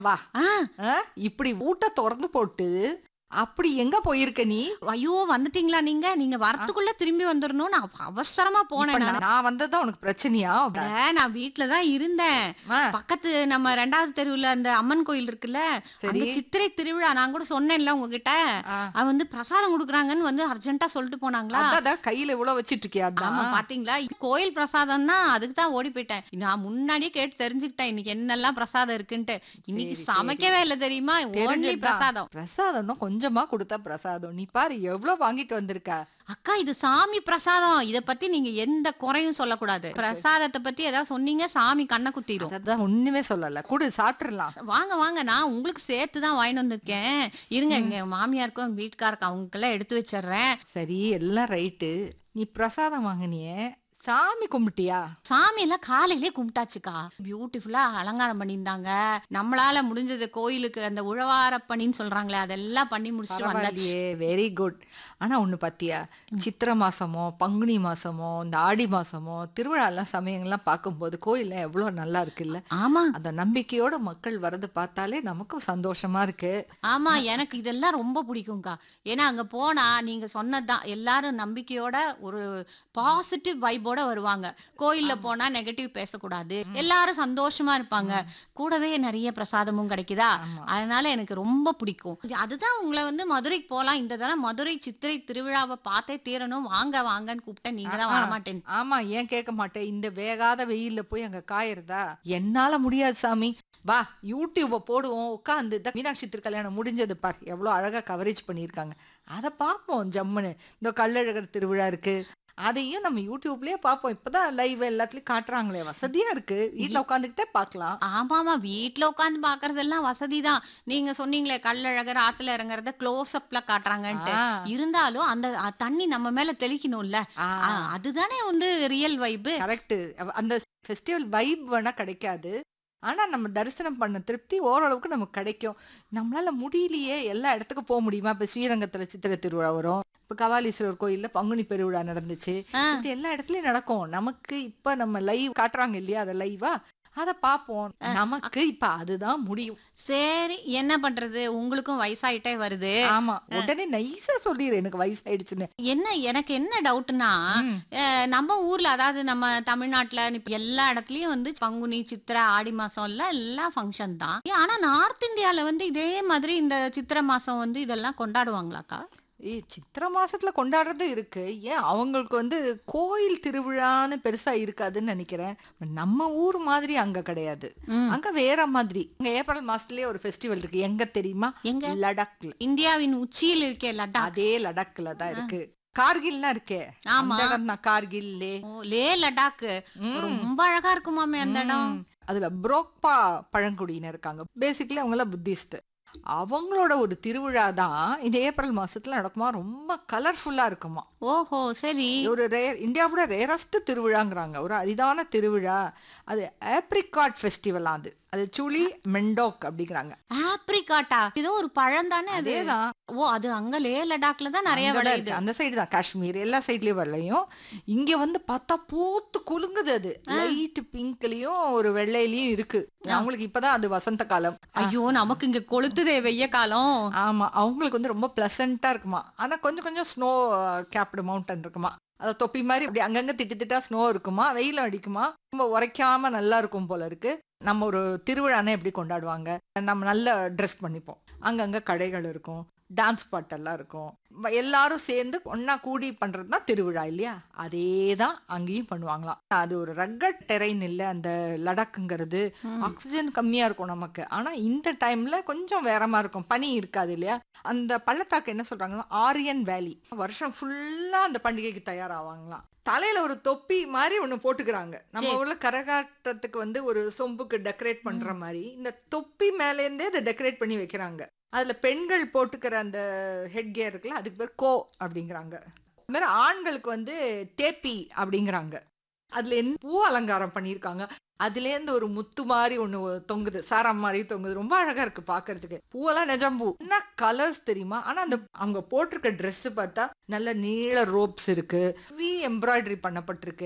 வா ஆ, ஆ, இப்படி ஊட்ட திறந்து போட்டு அப்படி எங்க போயிருக்க நீ ஐயோ வந்துட்டீங்களா நீங்க நீங்க வரத்துக்குள்ள திரும்பி வந்துடணும் நான் அவசரமா இப்ப போனேன் நானு. நான் வந்ததுதான் உனக்கு பிரச்சனையா அட, நான் வீட்ல தான் இருந்தேன் ஆ, பக்கத்து நம்ம ரெண்டாவது தெருவுல அந்த அம்மன் கோயில் இருக்குல்ல சரி அங்க சித்திரை திருவிழா நான் கூட சொன்னேன்ல உங்ககிட்ட ஆ, அவ வந்து பிரசாதம் கொடுக்குறாங்கன்னு வந்து அர்ஜென்ட்டா சொல்லிட்டு போனாங்களா அதான், அதான் கையில இவ்வளவு வச்சிட்டு இருக்கியா ஆமா அதான் பாத்தீங்களா கோயில் பிரசாதம்னா அதுக்கு தான் ஓடி போயிட்டேன் நான் முன்னாடியே கேட்டு தெரிஞ்சுக்கிட்டேன் இன்னைக்கு என்னெல்லாம் பிரசாதம் இருக்குன்ட்டு இன்னைக்கு சரி, சமைக்கவே இல்ல தெரியுமா ஓன்லி தெரிஞ்சதுதான். பிரசாதம் பிரசாதம்னா கொஞ்சமா கொடுத்தா பிரசாதம் நீ பாரு எவ்வளவு வாங்கிட்டு வந்திருக்க அக்கா இது சாமி பிரசாதம் இத பத்தி நீங்க எந்த குறையும் சொல்லக்கூடாது பிரசாதத்தை பத்தி ஏதாவது சொன்னீங்க சாமி கண்ணை குத்திரும் அதான் ஒண்ணுமே சொல்லல குடு சாப்பிட்டுறலாம் வாங்க வாங்க நான் உங்களுக்கு சேர்த்து தான் வாங்கிட்டு வந்திருக்கேன் இருங்க எங்க மாமியாருக்கும் எங்க வீட்டுக்காருக்கும் அவங்களுக்கெல்லாம் எடுத்து வச்சிடுறேன் சரி எல்லாம் ரைட்டு நீ பிரசாதம் வாங்கினியே சாமி கும்பிட்டியா சாமி எல்லாம் காலையிலே கும்பிட்டாச்சுக்கா பியூட்டிஃபுல்லா அலங்காரம் பண்ணியிருந்தாங்க நம்மளால முடிஞ்சது கோயிலுக்கு அந்த உழவார பணின்னு சொல்றாங்களே அதெல்லாம் பண்ணி முடிச்சுட்டு வந்தாச்சு பரவாயில்லையே வெரி குட் ஆனா ஒண்ணு பாத்தியா சித்திரை மாசமோ பங்குனி மாசமோ இந்த ஆடி மாசமோ திருவிழா எல்லாம் சமயங்கள்லாம் பார்க்கும்போது கோயில்ல எவ்வளவு நல்லா இருக்குல்ல ஆமா அந்த நம்பிக்கையோட மக்கள் வரது பார்த்தாலே நமக்கும் சந்தோஷமா இருக்கு ஆமா எனக்கு இதெல்லாம் ரொம்ப பிடிக்கும்க்கா ஏன்னா அங்க போனா நீங்க சொன்னதுதான் எல்லாரும் நம்பிக்கையோட ஒரு பாசிட்டிவ் வைபோட வருவாங்க கோயில்ல போனா நெகட்டிவ் பேசக்கூடாது எல்லாரும் சந்தோஷமா இருப்பாங்க கூடவே நிறைய பிரசாதமும் கிடைக்குதா ஆமா. அதனால எனக்கு ரொம்ப பிடிக்கும் இது- அதுதான் உங்களை வந்து மதுரைக்கு போலாம் இந்த தடவை மதுரை சித்திரை திருவிழாவை பார்த்தே தீரணும் வாங்க வாங்கன்னு கூப்பிட்டேன் நீங்க தான் ஆ, வரமாட்டேன் ஆமா ஏன் கேட்க மாட்டேன் இந்த வேகாத வெயில்ல போய் அங்க காயறதா என்னால முடியாது சாமி வா யூடியூப போடுவோம் உட்காந்து இந்த மீனாட்சி திருக்கல்யாணம் முடிஞ்சது பார் எவ்வளவு அழகா கவரேஜ் பண்ணியிருக்காங்க அதை பார்ப்போம் ஜம்முன்னு இந்த கள்ளழகர் திருவிழா இருக்கு அதையும் நம்ம யூடியூப்லயே பார்ப்போம் இப்பதான் லைவ் எல்லாத்துலயும் காட்டுறாங்களே வசதியா இருக்கு வீட்ல உட்காந்துக்கிட்டே பார்க்கலாம் ஆமாமா வீட்ல உட்காந்து பாக்குறதெல்லாம் வசதிதான் நீங்க சொன்னீங்களே கள்ளழகர் ஆத்துல இறங்குறத க்ளோஸ் அப்ல காட்டுறாங்கன்ட்டு ஆ, இருந்தாலும் அந்த அ, தண்ணி நம்ம மேல தெளிக்கணும்ல ஆ, ஆ, அதுதானே வந்து ரியல் வைப்பு கரெக்ட் அந்த ஃபெஸ்டிவல் வைப் வேணா கிடைக்காது ஆனா நம்ம தரிசனம் பண்ண திருப்தி ஓரளவுக்கு நமக்கு கிடைக்கும் நம்மளால முடியலையே எல்லா இடத்துக்கும் போக முடியுமா இப்ப ஸ்ரீரங்கத்துல சித்திரை திருவிழா வரும் இப்ப கபாலீஸ்வரர் கோயில்ல பங்குனி பெருவிழா நடந்துச்சு இப்படி எல்லா இடத்துலயும் நடக்கும் நமக்கு இப்ப நம்ம லைவ் காட்டுறாங்க இல்லையா அதை லைவா அத பாப்போம் நமக்கு இப்ப அதுதான் முடியும் சரி என்ன பண்றது உங்களுக்கும் வயசாயிட்டே வருது ஆமா உடனே நைஸா சொல்லிடு எனக்கு வயசாயிடுச்சுன்னு என்ன எனக்கு என்ன டவுட்னா ம். நம்ம ஊர்ல அதாவது நம்ம தமிழ்நாட்டுல இப்ப எல்லா இடத்துலயும் வந்து பங்குனி சித்திரை ஆடி மாசம் எல்லாம் எல்லாம் ஃபங்க்ஷன் தான் ஏன், ஆனா நார்த் இந்தியால வந்து இதே மாதிரி இந்த சித்திரை மாசம் வந்து இதெல்லாம் கொண்டாடுவாங்களாக்கா ஏய் சித்திரை மாசத்துல கொண்டாடுறது இருக்கு ஏன் அவங்களுக்கு வந்து கோயில் திருவிழான்னு பெருசா இருக்காதுன்னு நினைக்கிறேன் நம்ம ஊர் மாதிரி அங்க கிடையாது ம். அங்க வேற மாதிரி அங்க ஏப்ரல் மாசத்துலயே ஒரு ஃபெஸ்டிவல் இருக்கு எங்க தெரியுமா எங்க லடாக்ல இந்தியாவின் உச்சியில் இருக்கே லடாக் அதே லடாக்ல தான் இருக்கு கார்கில்லாம் இருக்கே ஆமா அந்த இடம் தான் கார்கில் லே ஓ, லே லடாக் ம். ரொம்ப அழகா இருக்குமாமே அந்த இடம் ம். அதுல புரோக்பா பழங்குடியினர் இருக்காங்க பேசிக்கலி அவங்கள புத்திஸ்ட் அவங்களோட ஒரு திருவிழா தான் இந்த ஏப்ரல் மாசத்துல நடக்குமா ரொம்ப கலர்ஃபுல்லா இருக்குமா ஓஹோ சரி ஒரு ரே இந்தியாவோட ரேரஸ்ட் திருவிழாங்கிறாங்க ஒரு அரிதான திருவிழா அது ஆப்ரிகாட் ஃபெஸ்டிவல் அது அது சுளி மெண்டோக் அப்படிங்கிறாங்க ஆப்ரிகாட்டா ஏதோ ஒரு பழம் தானே அது அதேதான் ஓ அது அங்க லே லடாக்ல தான் நிறைய அங்கதான் விளையுது இருக்கு. அந்த சைடு தான் காஷ்மீர் எல்லா சைட்லயும் வரலையும் இங்க வந்து பார்த்தா போத்து குலுங்குது அது லைட் பிங்க்லயும் ஒரு வெள்ளையிலயும் இருக்கு அவங்களுக்கு இப்பதான் அது வசந்த காலம் ஐயோ நமக்கு இங்க கொளுத்துதே வெய்ய காலம் ஆமா அவங்களுக்கு வந்து ரொம்ப பிளசண்டா இருக்குமா ஆனா கொஞ்சம் கொஞ்சம் ஸ்னோ கேப்டு மவுண்டன் இருக்குமா அது தொப்பி மாதிரி அப்படி அங்கங்க திட்டு திட்டா ஸ்னோ இருக்குமா வெயிலும் அடிக்குமா ரொம்ப உரைக்காம நல்லா இருக்கும் போல இருக்கு நம்ம ஒரு திருவிழானே எப்படி கொண்டாடுவாங்க நம்ம நல்ல ட்ரெஸ் பண்ணிப்போம் அங்கங்க கடைகள் இருக்கும் டான்ஸ் பாட்டெல்லாம் இருக்கும் வ- எல்லாரும் சேர்ந்து ஒண்ணா கூடி பண்றது தான் திருவிழா இல்லையா அதே தான் அங்கேயும் பண்ணுவாங்களாம் அது ஒரு ரக்கட் டெரைன் இல்லை அந்த லடாக்குங்கிறது ம். ஆக்சிஜன் கம்மியா இருக்கும் நமக்கு ஆனா இந்த டைம்ல கொஞ்சம் வேறமா இருக்கும் பனி இருக்காது இல்லையா அந்த பள்ளத்தாக்கு என்ன சொல்றாங்கன்னா ஆரியன் வேலி வருஷம் ஃபுல்லா அந்த பண்டிகைக்கு தயாராவாங்களாம் தலையில ஒரு தொப்பி மாதிரி ஒண்ணு போட்டுக்கிறாங்க நம்ம சரி. ஊர்ல கரகாட்டத்துக்கு வந்து ஒரு சொம்புக்கு டெக்கரேட் பண்ற மாதிரி இந்த தொப்பி மேல இருந்தே அதை டெக்கரேட் பண்ணி வைக்கிறாங்க அதுல பெண்கள் போட்டுக்கிற அந்த ஹெட் கியர் இருக்குல்ல அதுக்கு பேர் கோ அப்படிங்கிறாங்க அது மாதிரி ஆண்களுக்கு வந்து தேப்பி அப்படிங்கிறாங்க அதுல என்ன பூ அலங்காரம் பண்ணியிருக்காங்க அதுலேருந்து ஒரு முத்து மாதிரி ஒண்ணு தொங்குது சாரம் மாதிரி தொங்குது ரொம்ப அழகா இருக்கு பாக்குறதுக்கு பூவெல்லாம் நிஜம் பூ என்ன கலர்ஸ் தெரியுமா ஆனா அந்த அவங்க போட்டிருக்க Dress பார்த்தா நல்ல நீள ரோப்ஸ் இருக்கு வி எம்ப்ராய்டரி பண்ணப்பட்டிருக்கு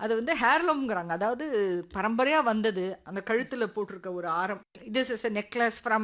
அது வந்து ஹேர்லூம்ங்கிறாங்க அதாவது பரம்பரையா வந்தது அந்த கழுத்துல போட்டிருக்க ஒரு ஆரம் this is a necklace from